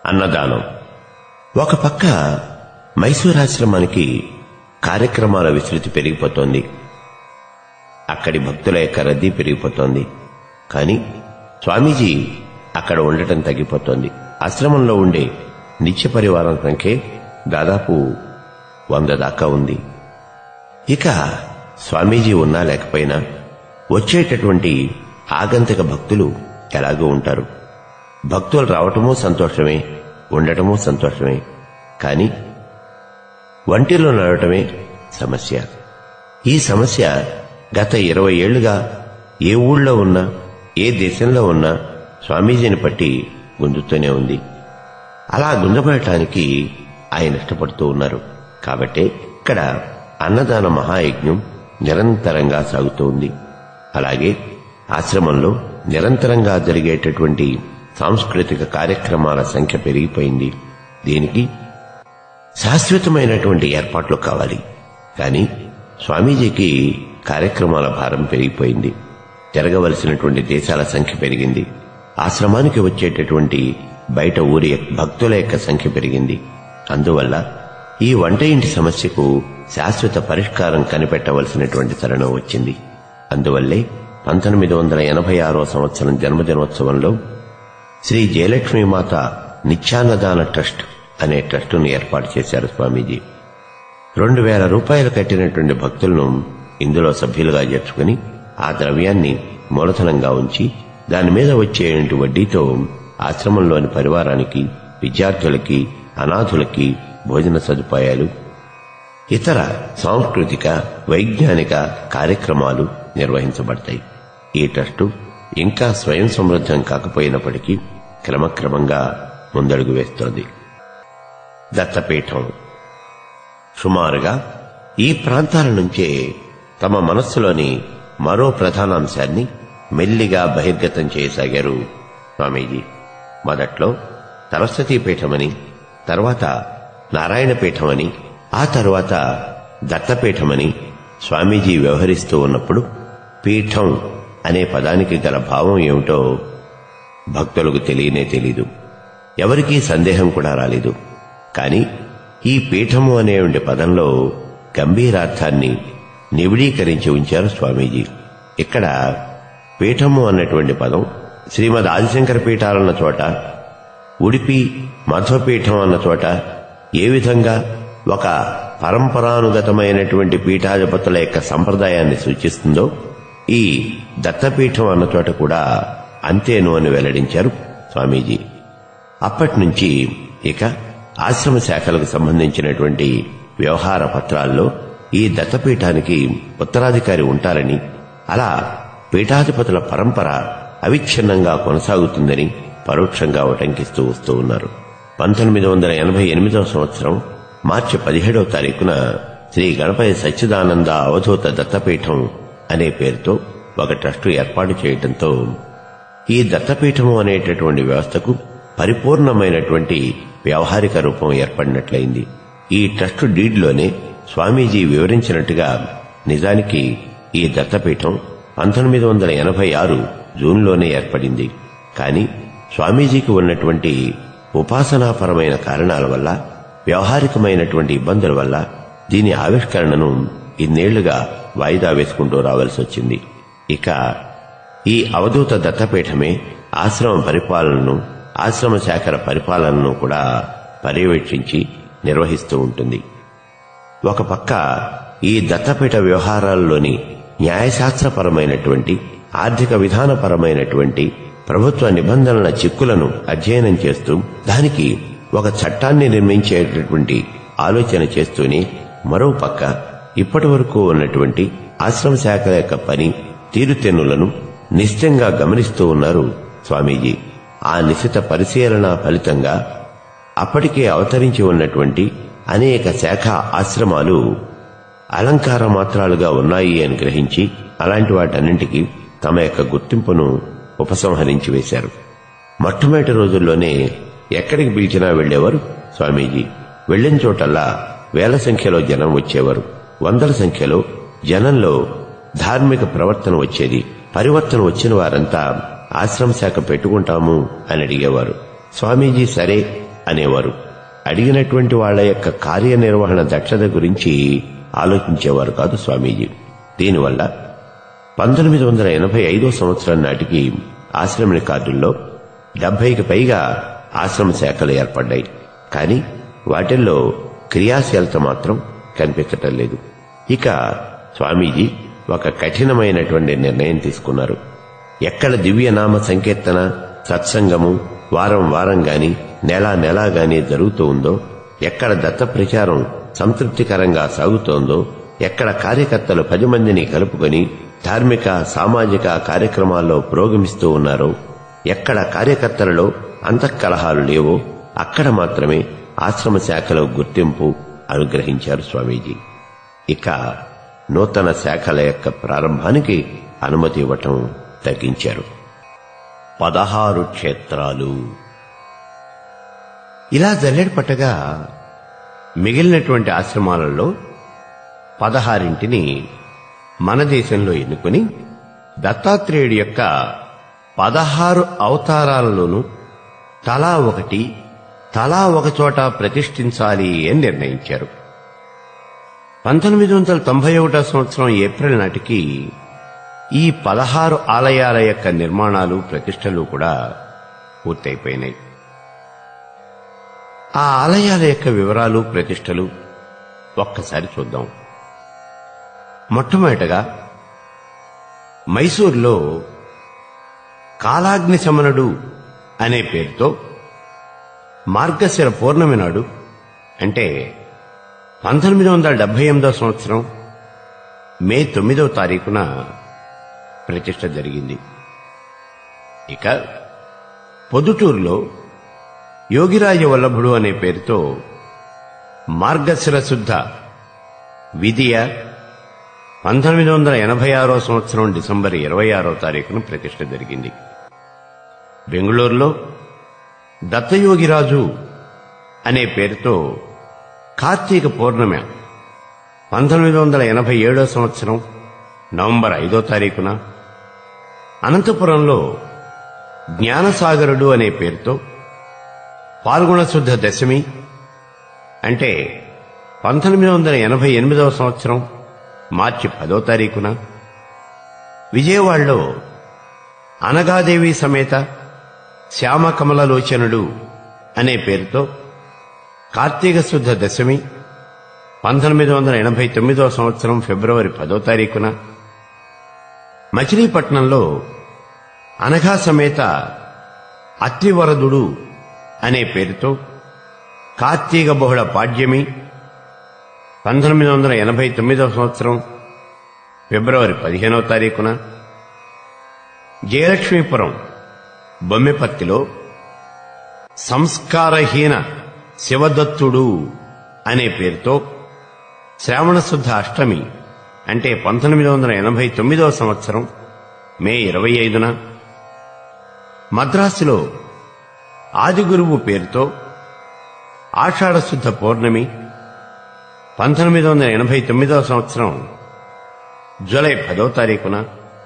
అన్నదానం ఒక పక్క మైసూరాశ్రమానికి కార్యక్రమాల విస్తృతి పెరిగిపోతోంది అక్కడి భక్తుల యొక్క రద్దీ పెరిగిపోతోంది కానీ స్వామీజీ అక్కడ ఉండటం తగ్గిపోతోంది ఆశ్రమంలో ఉండే నిత్య పరివారం సంఖ్య దాదాపు వంద దాకా ఉంది ఇక స్వామీజీ ఉన్నా లేకపోయినా వచ్చేటటువంటి ఆగంతక భక్తులు ఎలాగో ఉంటారు భక్తులు రావటమూ సంతోషమే ఉండటమూ సంతోషమే కానీ వంటిలో నడవటమే సమస్య ఈ సమస్య గత ఇరవై ఏళ్లుగా ఏ ఊళ్ళో ఉన్నా ఏ దేశంలో ఉన్నా స్వామీజీని పట్టి గుంజుతూనే ఉంది అలా గుంజబడటానికి ఆయన ఇష్టపడుతూ ఉన్నారు కాబట్టే ఇక్కడ అన్నదాన మహాయజ్ఞం నిరంతరంగా సాగుతూ ఉంది అలాగే ఆశ్రమంలో నిరంతరంగా జరిగేటటువంటి సాంస్కృతిక కార్యక్రమాల సంఖ్య పెరిగిపోయింది దీనికి శాశ్వతమైనటువంటి ఏర్పాట్లు కావాలి కానీ స్వామీజీకి కార్యక్రమాల భారం పెరిగిపోయింది జరగవలసినటువంటి దేశాల సంఖ్య పెరిగింది ఆశ్రమానికి వచ్చేటటువంటి బయట ఊరి భక్తుల యొక్క సంఖ్య పెరిగింది అందువల్ల ఈ వంట ఇంటి సమస్యకు శాశ్వత పరిష్కారం కనిపెట్టవలసినటువంటి తరుణం వచ్చింది అందువల్లే పంతొమ్మిది వందల ఎనభై ఆరో సంవత్సరం జన్మదినోత్సవంలో శ్రీ జయలక్ష్మీమాత నిత్యాన్నదాన ట్రస్ట్ అనే ట్రస్టును ఏర్పాటు చేశారు స్వామీజీ రెండు వేల రూపాయలు కట్టినటువంటి భక్తులను ఇందులో సభ్యులుగా చేర్చుకుని ఆ ద్రవ్యాన్ని మూలధనంగా ఉంచి దాని మీద వచ్చేటువంటి వడ్డీతో ఆశ్రమంలోని పరివారానికి విద్యార్థులకి అనాథులకి భోజన సదుపాయాలు ఇతర సాంస్కృతిక వైజ్ఞానిక కార్యక్రమాలు నిర్వహించబడతాయి ఈ ట్రస్టు ఇంకా స్వయం సమృద్ధం కాకపోయినప్పటికీ క్రమక్రమంగా ముందడుగు వేస్తోంది దత్తపీఠం సుమారుగా ఈ ప్రాంతాల నుంచే తమ మనస్సులోని మరో ప్రధానాంశాన్ని మెల్లిగా బహిర్గతం చేయసాగారు స్వామీజీ మొదట్లో సరస్వతీ పీఠమని తర్వాత నారాయణ పీఠమని ఆ తర్వాత దత్తపీఠమని స్వామీజీ వ్యవహరిస్తూ ఉన్నప్పుడు పీఠం అనే పదానికి గల భావం ఏమిటో భక్తులకు తెలియనే తెలీదు ఎవరికీ సందేహం కూడా రాలేదు కాని ఈ పీఠము అనే పదంలో గంభీరార్థాన్ని నివిడీకరించి ఉంచారు స్వామీజీ ఇక్కడ పీఠము అన్నటువంటి పదం శ్రీమద్ ఆదిశంకర పీఠాలన్న చోట ఉడిపి మధ్వపీఠం అన్న చోట ఏ విధంగా ఒక పరంపరానుగతమైనటువంటి పీఠాధిపతుల యొక్క సంప్రదాయాన్ని సూచిస్తుందో ఈ దత్తపీఠం అన్న చోట కూడా అంతేను అని వెల్లడించారు స్వామీజీ అప్పటి నుంచి ఇక ఆశ్రమ శాఖలకు సంబంధించినటువంటి వ్యవహార పత్రాల్లో ఈ దత్తపీఠానికి ఉత్తరాధికారి ఉంటారని అలా పీఠాధిపతుల పరంపర అవిచ్ఛిన్నంగా కొనసాగుతుందని పరోక్షంగా ఉటంకిస్తూ వస్తూ ఉన్నారు పంతొమ్మిది వందల ఎనభై ఎనిమిదవ సంవత్సరం మార్చి పదిహేడవ తారీఖున శ్రీ గణపతి సచ్చిదానంద అవధూత దత్తపీఠం అనే పేరుతో ఒక ట్రస్టు ఏర్పాటు చేయడంతో ఈ దత్తపీఠము అనేటటువంటి వ్యవస్థకు పరిపూర్ణమైనటువంటి వ్యవహారిక రూపం ఏర్పడినట్లయింది ఈ ట్రస్టు డీడ్లోనే స్వామీజీ వివరించినట్టుగా నిజానికి ఈ దత్తపీఠం పంతొమ్మిది వందల ఎనభై ఆరు జూన్లోనే ఏర్పడింది కానీ స్వామీజీకి ఉన్నటువంటి ఉపాసనాపరమైన కారణాల వల్ల వ్యవహారికమైనటువంటి ఇబ్బందుల వల్ల దీని ఆవిష్కరణను ఇన్నేళ్లుగా వాయిదా వేసుకుంటూ రావాల్సి వచ్చింది ఇక ఈ అవధూత దత్తపీఠమే ఆశ్రమ పరిపాలనను ఆశ్రమ శాఖల పరిపాలనను కూడా పర్యవేక్షించి నిర్వహిస్తూ ఉంటుంది ఒక పక్క ఈ దత్తపీఠ వ్యవహారాల్లోని న్యాయశాస్త్రపరమైనటువంటి ఆర్థిక విధానపరమైనటువంటి ప్రభుత్వ నిబంధనల చిక్కులను అధ్యయనం చేస్తూ దానికి ఒక చట్టాన్ని నిర్మించేటటువంటి ఆలోచన చేస్తూనే మరో పక్క ఇప్పటి వరకు ఉన్నటువంటి ఆశ్రమ శాఖ యొక్క పని తీరుతెన్నులను నిశ్చితంగా గమనిస్తూ ఉన్నారు స్వామీజీ ఆ నిశిత పరిశీలన ఫలితంగా అప్పటికే అవతరించి ఉన్నటువంటి అనేక శాఖ ఆశ్రమాలు అలంకార మాత్రాలుగా ఉన్నాయి అని గ్రహించి అలాంటి వాటన్నింటికి తమ యొక్క గుర్తింపును ఉపసంహరించి వేశారు మొట్టమొదటి రోజుల్లోనే ఎక్కడికి పిలిచినా వెళ్లేవారు స్వామీజీ వెళ్లిన చోటల్లా వేల సంఖ్యలో జనం వచ్చేవారు వందల సంఖ్యలో జనంలో ధార్మిక ప్రవర్తన వచ్చేది పరివర్తన వచ్చిన వారంతా ఆశ్రమ శాఖ పెట్టుకుంటాము అని అడిగేవారు స్వామీజీ సరే అనేవారు అడిగినటువంటి వాళ్ళ యొక్క కార్యనిర్వహణ దక్షత గురించి ఆలోచించేవారు కాదు స్వామీజీ దీనివల్ల పంతొమ్మిది వందల ఎనభై ఐదో సంవత్సరం నాటికి ఆశ్రమ రికార్డుల్లో డెబ్బైకి పైగా ఆశ్రమ శాఖలు ఏర్పడ్డాయి కానీ వాటిల్లో క్రియాశీలత మాత్రం కనిపించటం లేదు ఇక స్వామీజీ ఒక కఠినమైనటువంటి నిర్ణయం తీసుకున్నారు ఎక్కడ దివ్యనామ సంకీర్తన సత్సంగము వారం వారం గాని నెలా నెలా గాని జరుగుతూ ఉందో ఎక్కడ దత్త ప్రచారం సంతృప్తికరంగా సాగుతోందో ఎక్కడ కార్యకర్తలు పది మందిని కలుపుకొని ధార్మిక సామాజిక కార్యక్రమాల్లో పురోగమిస్తూ ఉన్నారో ఎక్కడ కార్యకర్తలలో అంతఃకలహాలు లేవో అక్కడ మాత్రమే ఆశ్రమ శాఖలో గుర్తింపు అనుగ్రహించారు స్వామీజీ ఇక నూతన శాఖల యొక్క ప్రారంభానికి అనుమతి ఇవ్వటం తగ్గించారు పదహారు క్షేత్రాలు ఇలా జల్లెడ పట్టగా మిగిలినటువంటి ఆశ్రమాలలో పదహారింటిని మన దేశంలో ఎన్నుకుని దత్తాత్రేయుడి యొక్క పదహారు అవతారాలలోనూ తలా ఒకటి తలా ఒక చోట ప్రతిష్ఠించాలి అని నిర్ణయించారు పంతొమ్మిది వందల తొంభై ఒకటో సంవత్సరం ఏప్రిల్ నాటికి ఈ పదహారు ఆలయాల యొక్క నిర్మాణాలు ప్రతిష్టలు కూడా పూర్తయిపోయినాయి ఆ ఆలయాల యొక్క వివరాలు ప్రతిష్టలు ఒక్కసారి చూద్దాం మొట్టమొదటగా మైసూర్లో కాలాగ్ని శమనుడు అనే పేరుతో మార్గశిర పౌర్ణమి నాడు అంటే పంతొమ్మిది వందల డెబ్బై ఎనిమిదో సంవత్సరం మే తొమ్మిదవ తారీఖున ప్రతిష్ట జరిగింది ఇక పొద్దుటూరులో యోగిరాజ వల్లభుడు అనే పేరుతో మార్గశిర శుద్ధ విధియ పంతొమ్మిది వందల ఎనభై ఆరో సంవత్సరం డిసెంబర్ ఇరవై ఆరో తారీఖున ప్రతిష్ట జరిగింది బెంగళూరులో దత్తయోగిరాజు అనే పేరుతో కార్తీక పౌర్ణమి పంతొమ్మిది వందల ఎనభై ఏడో సంవత్సరం నవంబర్ ఐదో తారీఖున అనంతపురంలో జ్ఞానసాగరుడు అనే పేరుతో పాల్గొన శుద్ధ దశమి అంటే పంతొమ్మిది వందల ఎనభై ఎనిమిదవ సంవత్సరం మార్చి పదో తారీఖున విజయవాడలో అనగాదేవి సమేత శ్యామకమలలోచనుడు అనే పేరుతో కార్తీక శుద్ధ దశమి పంతొమ్మిది వందల ఎనభై తొమ్మిదవ సంవత్సరం ఫిబ్రవరి పదో తారీఖున మచిలీపట్నంలో అనఘా సమేత అత్రివరదుడు అనే పేరుతో కార్తీక బహుళ పాడ్యమి పంతొమ్మిది వందల ఎనభై తొమ్మిదవ సంవత్సరం ఫిబ్రవరి పదిహేనవ తారీఖున జయలక్ష్మీపురం బొమ్మెపర్తిలో సంస్కారహీన శివదత్తుడు అనే పేరుతో శ్రావణ శుద్ధ అష్టమి అంటే పంతొమ్మిది వందల ఎనభై తొమ్మిదవ సంవత్సరం మే ఇరవై ఐదున మద్రాసులో ఆదిగురువు పేరుతో ఆషాఢ శుద్ధ పౌర్ణమి పంతొమ్మిది వందల ఎనభై తొమ్మిదవ సంవత్సరం జూలై పదో తారీఖున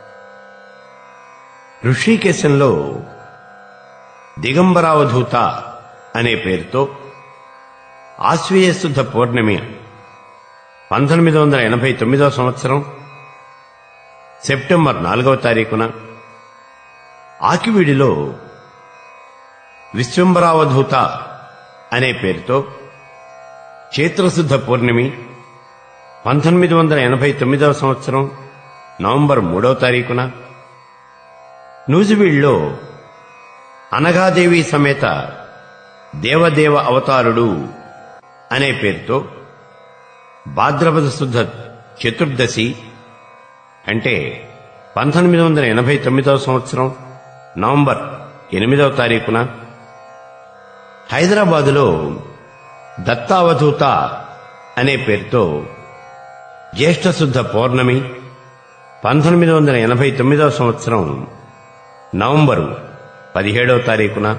ఋషికేశంలో దిగంబరావధూత అనే పేరుతో ఆశ్వీయ శుద్ధ పౌర్ణమి పంతొమ్మిది వందల ఎనభై తొమ్మిదవ సంవత్సరం సెప్టెంబర్ నాలుగవ తారీఖున ఆకివీడిలో విశ్వంబరావధూత అనే పేరుతో చైత్రశుద్ధ పౌర్ణమి పంతొమ్మిది వందల ఎనభై తొమ్మిదవ సంవత్సరం నవంబర్ మూడవ తారీఖున నూజివీడ్లో అనగాదేవి సమేత దేవదేవ అవతారుడు అనే పేరుతో భాద్రపద శుద్ధ చతుర్దశి అంటే పంతొమ్మిది వందల ఎనభై తొమ్మిదవ సంవత్సరం నవంబర్ ఎనిమిదవ తారీఖున హైదరాబాదులో దత్తావధూత అనే పేరుతో జ్యేష్ఠశుద్ధ పౌర్ణమి పంతొమ్మిది వందల ఎనభై తొమ్మిదవ సంవత్సరం నవంబరు పదిహేడవ తారీఖున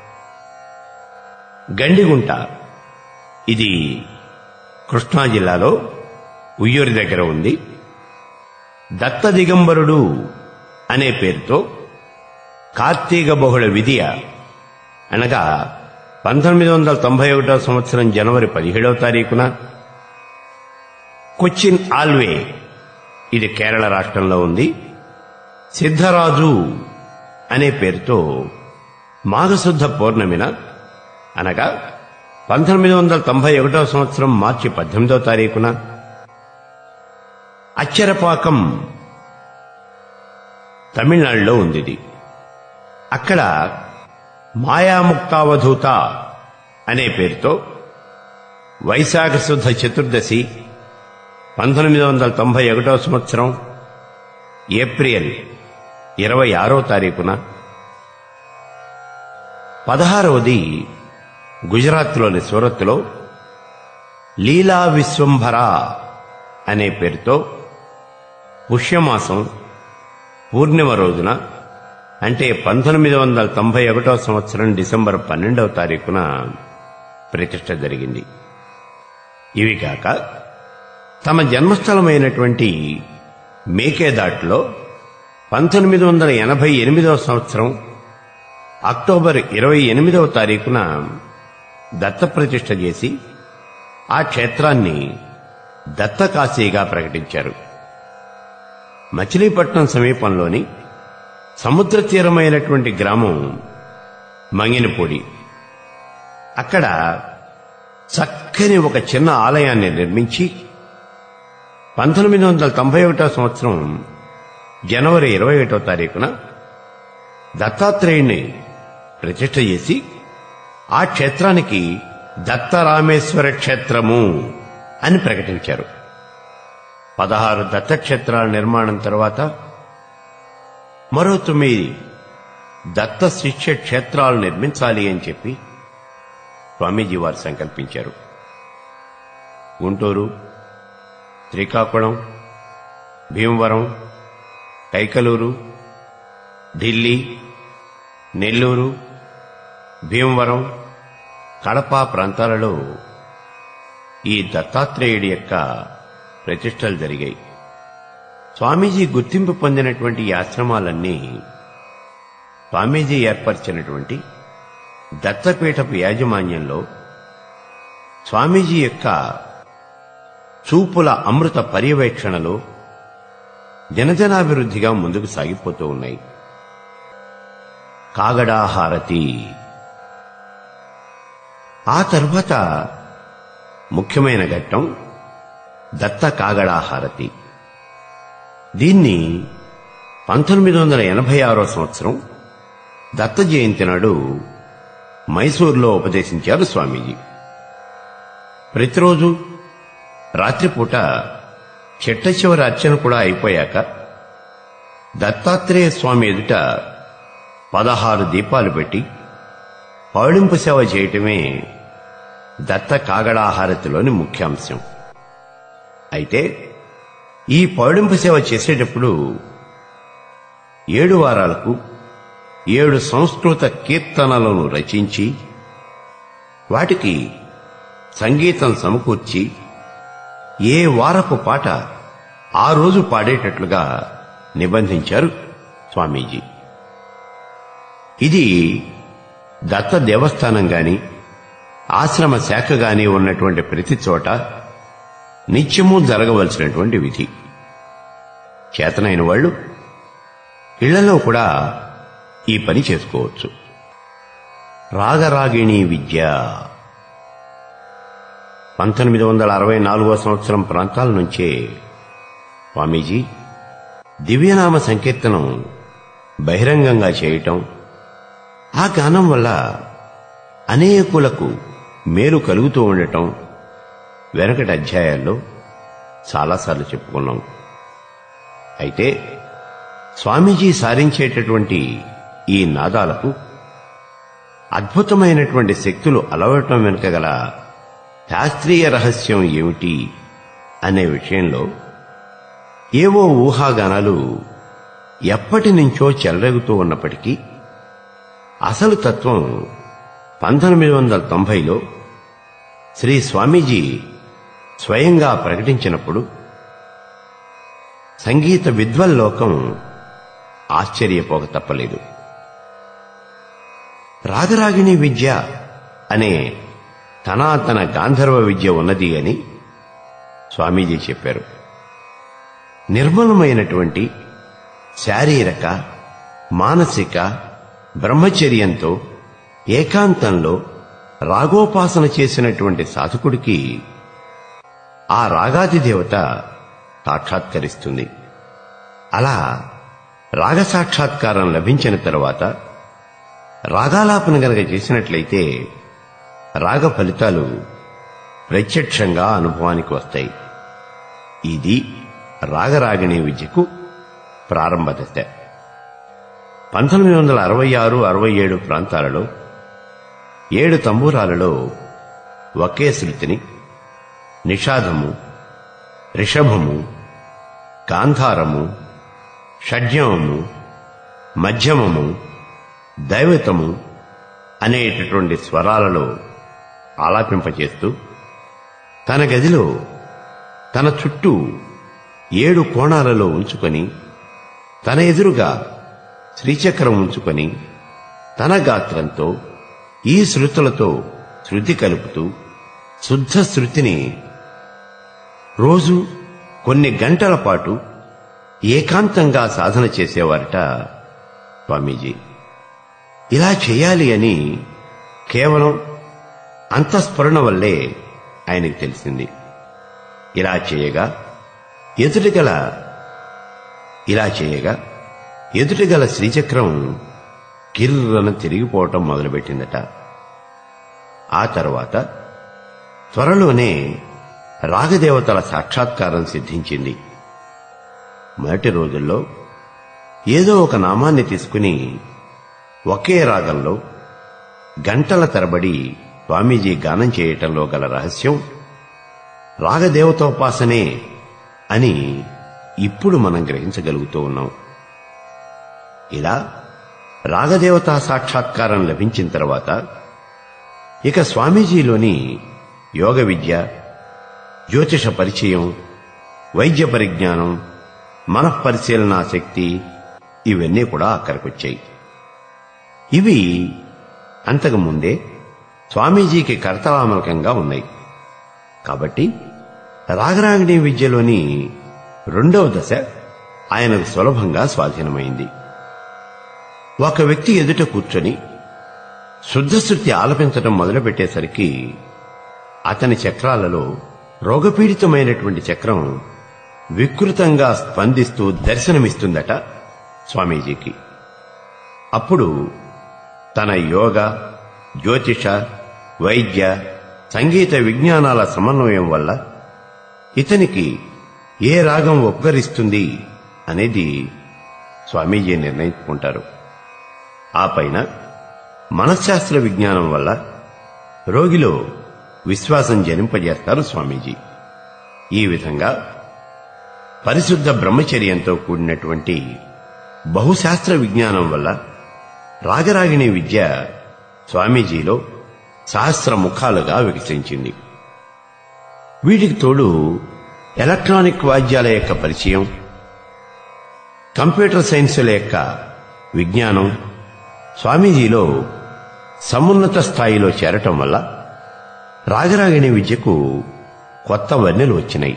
గండిగుంట ఇది కృష్ణా జిల్లాలో ఉయ్యూరి దగ్గర ఉంది దత్త దిగంబరుడు అనే పేరుతో కార్తీక బహుళ విధియ అనగా పంతొమ్మిది వందల తొంభై ఒకటో సంవత్సరం జనవరి పదిహేడవ తారీఖున కొచ్చిన్ ఆల్వే ఇది కేరళ రాష్ట్రంలో ఉంది సిద్ధరాజు అనే పేరుతో మాఘశుద్ధ పౌర్ణమిన అనగా పంతొమ్మిది వందల తొంభై ఒకటో సంవత్సరం మార్చి పద్దెనిమిదవ తారీఖున అచ్చరపాకం తమిళనాడులో ఉంది ఇది అక్కడ మాయాముక్తావధూత అనే పేరుతో వైశాఖ శుద్ధ చతుర్దశి పంతొమ్మిది వందల తొంభై ఒకటో సంవత్సరం ఏప్రిల్ ఇరవై ఆరో తారీఖున పదహారవది గుజరాత్లోని సూరత్లో లీలా విశ్వంభర అనే పేరుతో పుష్యమాసం పూర్ణిమ రోజున అంటే పంతొమ్మిది వందల తొంభై ఒకటో సంవత్సరం డిసెంబర్ పన్నెండవ తారీఖున ప్రతిష్ట జరిగింది ఇవి కాక తమ జన్మస్థలమైనటువంటి మేకేదాట్లో పంతొమ్మిది వందల ఎనభై ఎనిమిదవ సంవత్సరం అక్టోబర్ ఇరవై ఎనిమిదవ తారీఖున దత్తప్రతిష్ఠ చేసి ఆ క్షేత్రాన్ని దత్తకాశీగా ప్రకటించారు మచిలీపట్నం సమీపంలోని సముద్ర తీరమైనటువంటి గ్రామం మంగినపూడి అక్కడ చక్కని ఒక చిన్న ఆలయాన్ని నిర్మించి పంతొమ్మిది వందల తొంభై ఒకటో సంవత్సరం జనవరి ఇరవై ఒకటో తారీఖున దత్తాత్రేయుని ప్రతిష్ఠ చేసి ఆ క్షేత్రానికి దత్తరామేశ్వర క్షేత్రము అని ప్రకటించారు పదహారు దత్తక్షేత్రాల నిర్మాణం తర్వాత మరో తొమ్మిది దత్త శిష్య క్షేత్రాలు నిర్మించాలి అని చెప్పి స్వామీజీ వారు సంకల్పించారు గుంటూరు శ్రీకాకుళం భీమవరం కైకలూరు ఢిల్లీ నెల్లూరు భీమవరం కడప ప్రాంతాలలో ఈ దత్తాత్రేయుడి యొక్క ప్రతిష్టలు జరిగాయి స్వామీజీ గుర్తింపు పొందినటువంటి ఈ ఆశ్రమాలన్నీ స్వామీజీ ఏర్పరిచినటువంటి దత్తపీఠపు యాజమాన్యంలో స్వామీజీ యొక్క చూపుల అమృత పర్యవేక్షణలో దినదినాభివృద్ధిగా ముందుకు సాగిపోతూ ఉన్నాయి కాగడాహారతి ఆ తరువాత ముఖ్యమైన ఘట్టం దత్త కాగడాహారతి దీన్ని పంతొమ్మిది వందల ఎనభై ఆరో సంవత్సరం దత్త జయంతి నాడు మైసూరులో ఉపదేశించారు స్వామీజీ ప్రతిరోజు రాత్రిపూట చెట్ట చివరి అర్చన కూడా అయిపోయాక దత్తాత్రేయ స్వామి ఎదుట పదహారు దీపాలు పెట్టి పౌళింపు సేవ చేయటమే దత్త కాగడాహారతిలోని ముఖ్యాంశం అయితే ఈ పౌళింపు సేవ చేసేటప్పుడు ఏడు వారాలకు ఏడు సంస్కృత కీర్తనలను రచించి వాటికి సంగీతం సమకూర్చి ఏ వారపు పాట ఆ రోజు పాడేటట్లుగా నిబంధించారు స్వామీజీ ఇది దత్త దేవస్థానం గాని ఆశ్రమ శాఖ గాని ఉన్నటువంటి ప్రతి చోట నిత్యము జరగవలసినటువంటి విధి చేతనైన వాళ్ళు ఇళ్లలో కూడా ఈ పని చేసుకోవచ్చు రాగరాగిణి విద్య పంతొమ్మిది వందల అరవై నాలుగో సంవత్సరం ప్రాంతాల నుంచే స్వామీజీ దివ్యనామ సంకీర్తనం బహిరంగంగా చేయటం ఆ గానం వల్ల అనేకులకు మేలు కలుగుతూ ఉండటం వెనకటి అధ్యాయాల్లో చాలాసార్లు చెప్పుకున్నాం అయితే స్వామీజీ సారించేటటువంటి ఈ నాదాలకు అద్భుతమైనటువంటి శక్తులు అలవటం వెనుక గల శాస్త్రీయ రహస్యం ఏమిటి అనే విషయంలో ఏవో ఊహాగానాలు ఎప్పటి నుంచో చెలరేగుతూ ఉన్నప్పటికీ అసలు తత్వం పంతొమ్మిది వందల తొంభైలో శ్రీ స్వామీజీ స్వయంగా ప్రకటించినప్పుడు సంగీత విద్వల్లోకం ఆశ్చర్యపోక తప్పలేదు రాగరాగిణి విద్య అనే తనాతన గాంధర్వ విద్య ఉన్నది అని స్వామీజీ చెప్పారు నిర్మలమైనటువంటి శారీరక మానసిక బ్రహ్మచర్యంతో ఏకాంతంలో రాగోపాసన చేసినటువంటి సాధకుడికి ఆ రాగాది దేవత సాక్షాత్కరిస్తుంది అలా రాగ సాక్షాత్కారం లభించిన తరువాత రాగాలాపన గనక చేసినట్లయితే రాగ ఫలితాలు ప్రత్యక్షంగా అనుభవానికి వస్తాయి ఇది రాగరాగిణి విద్యకు ప్రారంభ దశ పంతొమ్మిది వందల అరవై ఆరు అరవై ఏడు ప్రాంతాలలో ఏడు తంబూరాలలో ఒకే శృతిని నిషాదము రిషభము గాంధారము షడ్యమము మధ్యమము దైవతము అనేటటువంటి స్వరాలలో ఆలాపింపచేస్తూ తన గదిలో తన చుట్టూ ఏడు కోణాలలో ఉంచుకొని తన ఎదురుగా శ్రీచక్రం ఉంచుకొని తన గాత్రంతో ఈ శృతులతో శృతి కలుపుతూ శుద్ధ శృతిని రోజు కొన్ని గంటల పాటు ఏకాంతంగా సాధన చేసేవారట స్వామీజీ ఇలా చేయాలి అని కేవలం అంతఃస్ఫురణ వల్లే ఆయనకు తెలిసింది ఇలా చేయగా ఎదుటిగల ఇలా చేయగా ఎదుటిగల శ్రీచక్రం కిర్రన తిరిగిపోవటం మొదలుపెట్టిందట ఆ తర్వాత త్వరలోనే రాగదేవతల సాక్షాత్కారం సిద్ధించింది మొదటి రోజుల్లో ఏదో ఒక నామాన్ని తీసుకుని ఒకే రాగంలో గంటల తరబడి స్వామీజీ గానం చేయటంలో గల రహస్యం రాగదేవతోపాసనే అని ఇప్పుడు మనం గ్రహించగలుగుతూ ఉన్నాం ఇలా రాగదేవతా సాక్షాత్కారం లభించిన తర్వాత ఇక స్వామీజీలోని యోగ విద్య జ్యోతిష పరిచయం వైద్య పరిజ్ఞానం మనఃపరిశీలనా శక్తి ఇవన్నీ కూడా అక్కడికొచ్చాయి ఇవి అంతకు ముందే స్వామీజీకి కర్తవామలకంగా ఉన్నాయి కాబట్టి రాగరాగిణి విద్యలోని రెండవ దశ ఆయనకు సులభంగా స్వాధీనమైంది ఒక వ్యక్తి ఎదుట కూర్చొని శుద్ధశృతి ఆలపించడం మొదలుపెట్టేసరికి అతని చక్రాలలో రోగపీడితమైనటువంటి చక్రం వికృతంగా స్పందిస్తూ దర్శనమిస్తుందట స్వామీజీకి అప్పుడు తన యోగ జ్యోతిష వైద్య సంగీత విజ్ఞానాల సమన్వయం వల్ల ఇతనికి ఏ రాగం ఉపకరిస్తుంది అనేది స్వామీజీ నిర్ణయించుకుంటారు ఆ పైన మనశ్శాస్త్ర విజ్ఞానం వల్ల రోగిలో విశ్వాసం జనింపజేస్తారు స్వామీజీ ఈ విధంగా పరిశుద్ధ బ్రహ్మచర్యంతో కూడినటువంటి బహుశాస్త్ర విజ్ఞానం వల్ల రాగరాగిణి విద్య స్వామీజీలో సహస్ర ముఖాలుగా వికసించింది వీటికి తోడు ఎలక్ట్రానిక్ వాద్యాల యొక్క పరిచయం కంప్యూటర్ సైన్సుల యొక్క విజ్ఞానం స్వామీజీలో సమున్నత స్థాయిలో చేరటం వల్ల రాగరాగిణి విద్యకు కొత్త వన్నెలు వచ్చినాయి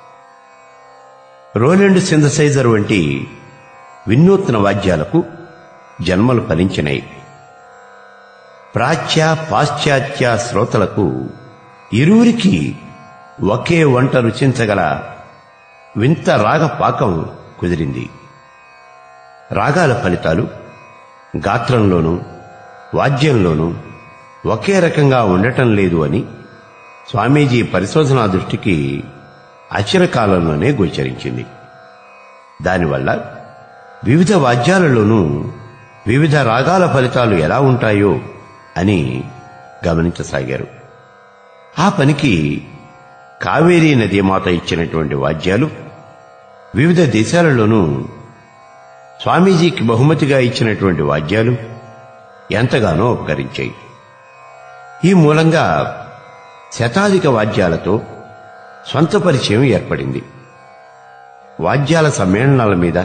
రోలెండ్ సింథసైజర్ వంటి వినూత్న వాద్యాలకు జన్మలు ఫలించినాయి ప్రాచ్య పాశ్చాత్య శ్రోతలకు ఇరువురికి ఒకే వంట రుచించగల వింత రాగ పాకం కుదిరింది రాగాల ఫలితాలు గాత్రంలోనూ వాద్యంలోనూ ఒకే రకంగా ఉండటం లేదు అని స్వామీజీ పరిశోధనా దృష్టికి అచిరకాలంలోనే గోచరించింది దానివల్ల వివిధ వాద్యాలలోనూ వివిధ రాగాల ఫలితాలు ఎలా ఉంటాయో అని గమనించసాగారు ఆ పనికి కావేరీ నదీమాత ఇచ్చినటువంటి వాద్యాలు వివిధ దేశాలలోనూ స్వామీజీకి బహుమతిగా ఇచ్చినటువంటి వాద్యాలు ఎంతగానో ఉపకరించాయి ఈ మూలంగా శతాధిక వాద్యాలతో స్వంత పరిచయం ఏర్పడింది వాద్యాల సమ్మేళనాల మీద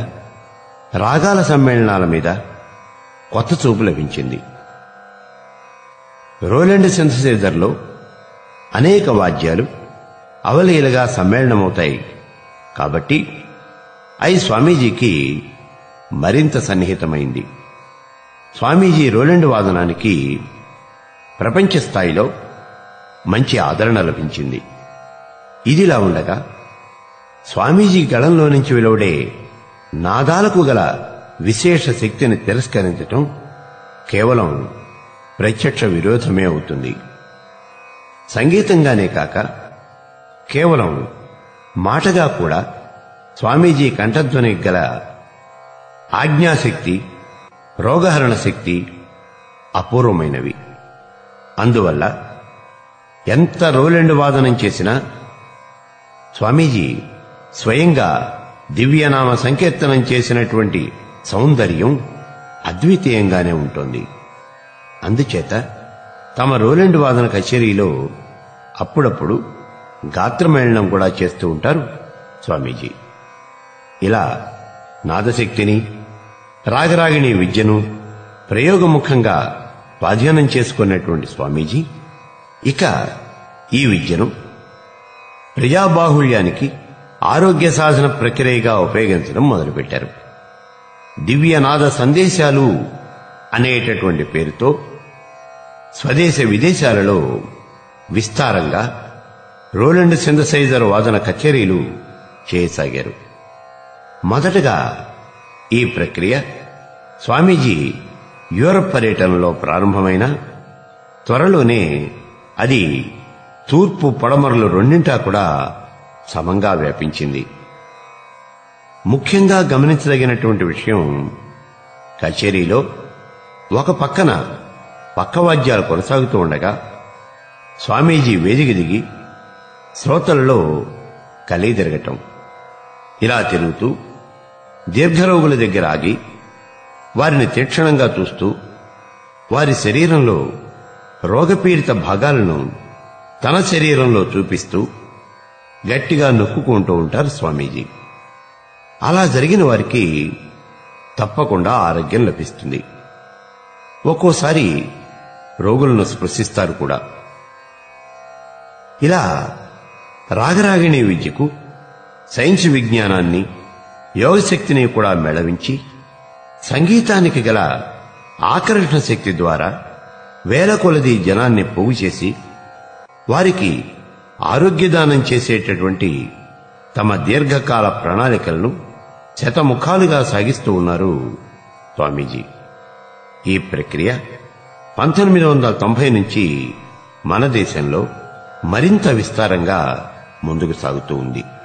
రాగాల సమ్మేళనాల మీద కొత్త చూపు లభించింది రోలెండ్ సింథసైజర్లో అనేక వాద్యాలు అవలీలగా సమ్మేళనమవుతాయి కాబట్టి అయి స్వామీజీకి మరింత సన్నిహితమైంది స్వామీజీ రోలెండ్ వాదనానికి ప్రపంచ స్థాయిలో మంచి ఆదరణ లభించింది ఇదిలా ఉండగా స్వామీజీ గళంలో నుంచి వెలువడే నాదాలకు గల విశేష శక్తిని తిరస్కరించటం కేవలం ప్రత్యక్ష విరోధమే అవుతుంది సంగీతంగానే కాక కేవలం మాటగా కూడా స్వామీజీ కంఠధ్వనికి గల ఆజ్ఞాశక్తి రోగహరణ శక్తి అపూర్వమైనవి అందువల్ల ఎంత రోలెండ్ వాదనం చేసినా స్వామీజీ స్వయంగా దివ్యనామ సంకీర్తనం చేసినటువంటి సౌందర్యం అద్వితీయంగానే ఉంటుంది అందుచేత తమ రోలెండ్ వాదన కచేరీలో అప్పుడప్పుడు గాత్రమేళనం కూడా చేస్తూ ఉంటారు స్వామీజీ ఇలా నాదశక్తిని రాగరాగిణి విద్యను ప్రయోగముఖంగా స్వాధీనం చేసుకున్నటువంటి స్వామీజీ ఇక ఈ విద్యను ప్రజాబాహుళ్యానికి ఆరోగ్య సాధన ప్రక్రియగా ఉపయోగించడం మొదలుపెట్టారు దివ్యనాద సందేశాలు అనేటటువంటి పేరుతో స్వదేశ విదేశాలలో విస్తారంగా రోలండ్ సింథసైజర్ వాదన కచేరీలు చేయసాగారు మొదటగా ఈ ప్రక్రియ స్వామీజీ యూరప్ పర్యటనలో ప్రారంభమైన త్వరలోనే అది తూర్పు పడమరలు రెండింటా కూడా సమంగా వ్యాపించింది ముఖ్యంగా గమనించదగినటువంటి విషయం కచేరీలో ఒక పక్కన పక్కవాద్యాలు కొనసాగుతూ ఉండగా స్వామీజీ వేదిక దిగి శ్రోతలలో కలయి తిరగటం ఇలా తిరుగుతూ దీర్ఘరోగుల దగ్గర ఆగి వారిని తీక్షణంగా చూస్తూ వారి శరీరంలో రోగపీడిత భాగాలను తన శరీరంలో చూపిస్తూ గట్టిగా నొక్కుకుంటూ ఉంటారు స్వామీజీ అలా జరిగిన వారికి తప్పకుండా ఆరోగ్యం లభిస్తుంది ఒక్కోసారి రోగులను స్పృశిస్తారు కూడా ఇలా రాగరాగిణి విద్యకు సైన్స్ విజ్ఞానాన్ని యోగశక్తిని కూడా మెళవించి సంగీతానికి గల ఆకర్షణ శక్తి ద్వారా వేల కొలది జనాన్ని పోగు చేసి వారికి ఆరోగ్యదానం చేసేటటువంటి తమ దీర్ఘకాల ప్రణాళికలను శతముఖాలుగా సాగిస్తూ ఉన్నారు స్వామీజీ ఈ ప్రక్రియ పంతొమ్మిది వందల తొంభై నుంచి మన దేశంలో మరింత విస్తారంగా ముందుకు సాగుతూ ఉంది